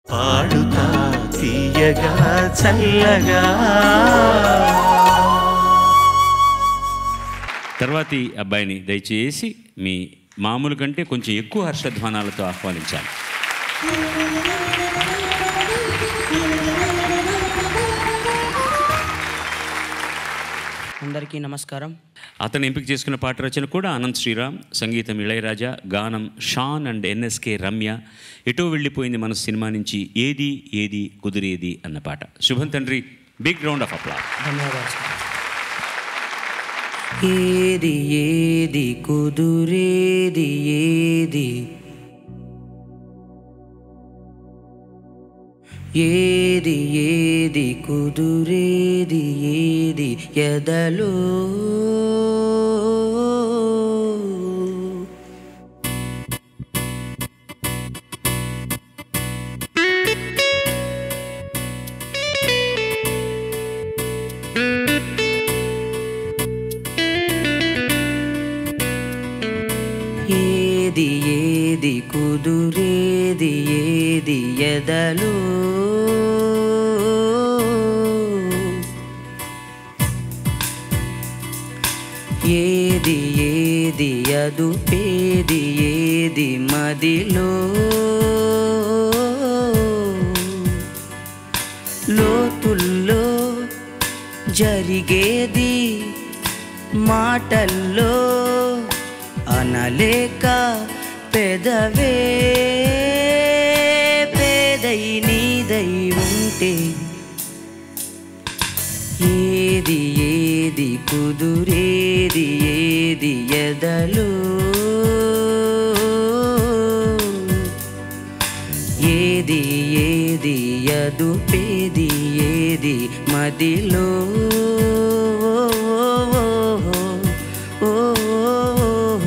పాడుతా తీయగా చల్లగా తర్వాతి అబ్బాయిని దయచేసి మీ మామూలు కంటే కొంచెం ఎక్కువ హర్షధ్వానాలతో ఆహ్వానించాలి అందరికీ నమస్కారం అతను ఎంపిక చేసుకున్న పాట రచన కూడా అనంత్ శ్రీరామ్ సంగీతం ఇళయరాజా గానం షాన్ అండ్ ఎన్ఎస్కే రమ్య ఎటో వెళ్ళిపోయింది మన సినిమా నుంచి ఏది ఏది కుదిరేది అన్న పాట శుభం తండ్రి బిగ్ రౌండ్ ఆఫ్ అప్లా ధన్యవాదాలు సార్ ఏది ఏది కుదురేది ఏది ఏది ఏది కుదురేది ఏది ఎదలో ఏది ఏది కుదురేది ఏది ఎదలో ఏది ఏది అదుపేది ఏది మదిలో లోతుల్లో జరిగేది మాటల్లో అనలేక పెదవే పేదై నీదై ఉంటే ఏది ఏది కుదురేది ఏది ఎదలో ఏది ఏది అదుపేది ఏది మదిలో ఓ, ఓ, ఓ.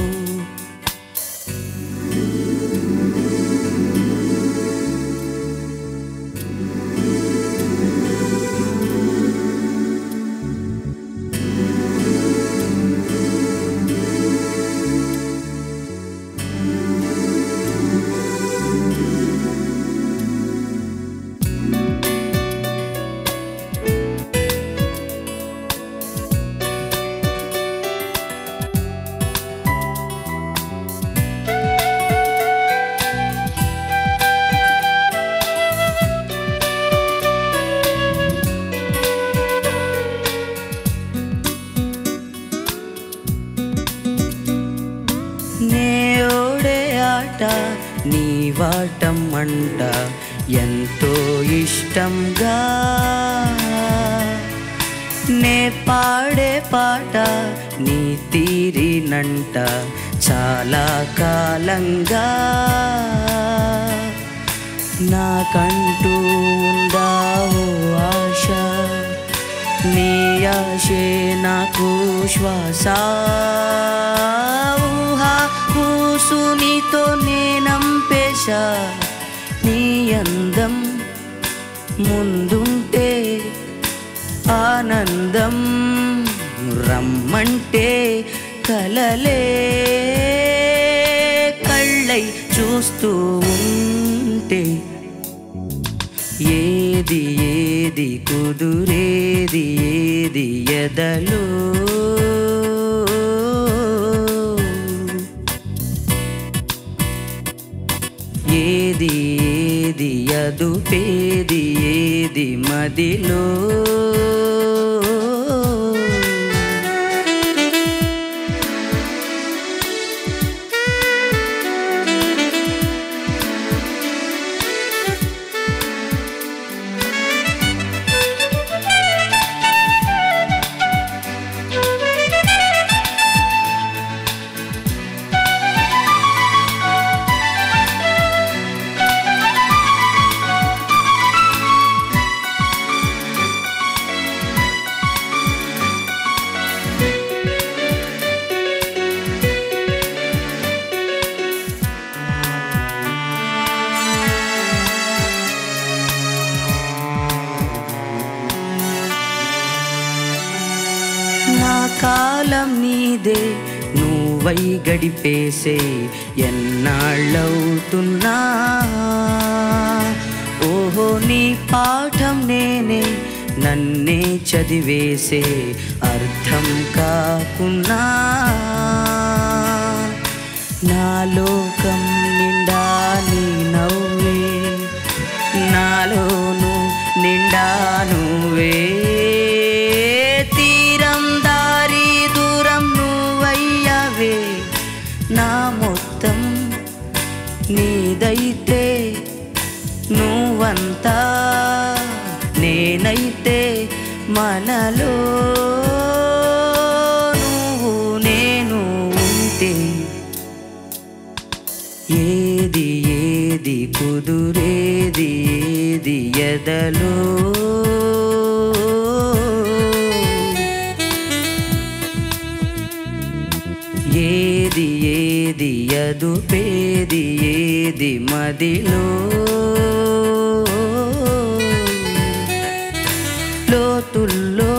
నే ఓడే ఆట నీ వాటం అంట ఎంతో ఇష్టంగా నే పాడే పాట నీ తీరినంట చాలా కాలంగా నాకంటూ ఉందా ఓ ఆశ నీ ఆశే నాకు శ్వాస ఊహా ఊసునితో నేనంపేశా నీ అందం ముందుంటే ఆనందం రమ్మంటే కలలే కళ్ళై చూస్తూ ఉంటే ఏది ఏది కుదురేది ఏది ఎదలో ఏది ఏది అదుపేది ఏది మదిలో నా కాలం నీదే నువ్వై గడిపేసే ఎన్నాళ్ళవుతున్నా నీ పాఠం నేనే నన్నే చదివేసే అర్థం కాకున్నా నా లోకం నిండా నీ నవ్వే నాలోను నిండా నువ్వే తీరం దారి దూరం నువ్వయ్యవే నా మొత్తం నీదైతే నువ్వంతా నేనైతే మనలో నువ్వు నేను ఉంటే ఏది ఏది కుదురేది ఏది ఎదలో ఏది ఏది అదుపేది ఏది మదిలో లోతుల్లో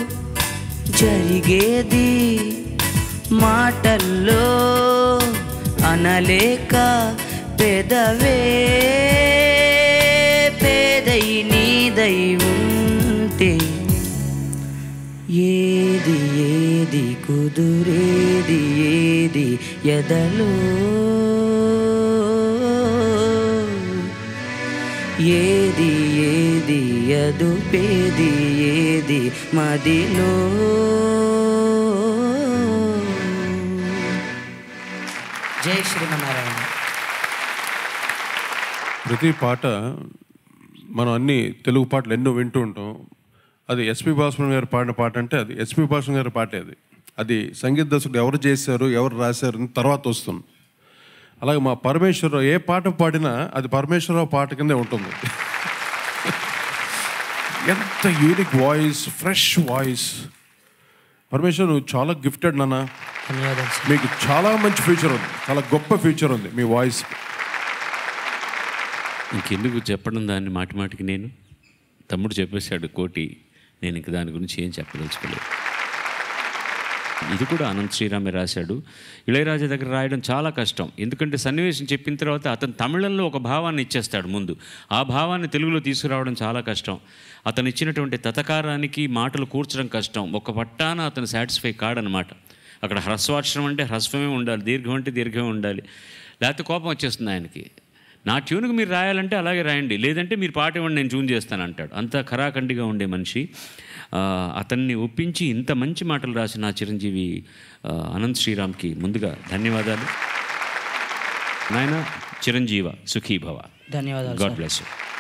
జరిగేది మాటల్లో అనలేక పెదవే పేదై నీదై ఉంటే ఏది ఏది కుదురేది ఏది ఎదలో ఏది ఏది అదుపేది ఏది మదిలో జై శ్రీమన్నారాయణ ప్రతి పాట మనం అన్ని తెలుగు పాటలు ఎన్నో వింటూ ఉంటాం అది ఎస్పి బాలసుబ్రహ్మణ్యం గారు పాడిన పాట అంటే అది ఎస్పి బాలసుబ్రహ్మణ్యం గారి పాటే అది అది సంగీత దర్శకుడు ఎవరు చేశారు ఎవరు రాశారు అని తర్వాత వస్తుంది అలాగే మా పరమేశ్వరరావు ఏ పాట పాడినా అది పరమేశ్వరరావు పాట కిందే ఉంటుంది ఎంత unique voice fresh voice Parameshwar నువ్వు చాలా గిఫ్టెడ్ నాన్న ధన్యవాదాలు సార్ మీకు చాలా మంచి ఫ్యూచర్ ఉంది చాలా గొప్ప ఫ్యూచర్ ఉంది మీ వాయిస్ ఇంకెందుకు చెప్పడం దాన్ని మాటి మాటికి నేను తమ్ముడు చెప్పేశాడు కోటి నేను ఇంక దాని గురించి ఏం చెప్పదలుచుకోలేదు ఇది కూడా అనంత్ శ్రీరామే రాశాడు ఇళయరాజా దగ్గర రాయడం చాలా కష్టం ఎందుకంటే సన్నివేశం చెప్పిన తర్వాత అతను తమిళంలో ఒక భావాన్ని ఇచ్చేస్తాడు ముందు ఆ భావాన్ని తెలుగులో తీసుకురావడం చాలా కష్టం అతను ఇచ్చినటువంటి తతకారానికి మాటలు కూర్చడం కష్టం ఒక పట్టాన అతను సాటిస్ఫై కాడనమాట అక్కడ హ్రస్వాక్షరం అంటే హ్రస్వమే ఉండాలి దీర్ఘం అంటే దీర్ఘమే ఉండాలి లేకపోతే కోపం వచ్చేస్తుంది ఆయనకి నా ట్యూన్కి మీరు రాయాలంటే అలాగే రాయండి లేదంటే మీరు పాట ఇవ్వండి నేను ట్యూన్ చేస్తాను అంటాడు అంత ఖరాఖండిగా ఉండే మనిషి ఆ, అతన్ని ఒప్పించి ఇంత మంచి మాటలు రాసిన నా చిరంజీవి ఆ, అనంత్ శ్రీరామ్కి ముందుగా ధన్యవాదాలు నాయన చిరంజీవ సుఖీ భవ ధన్యవాదాలు గాడ్ సార్ బ్లెస్ యూ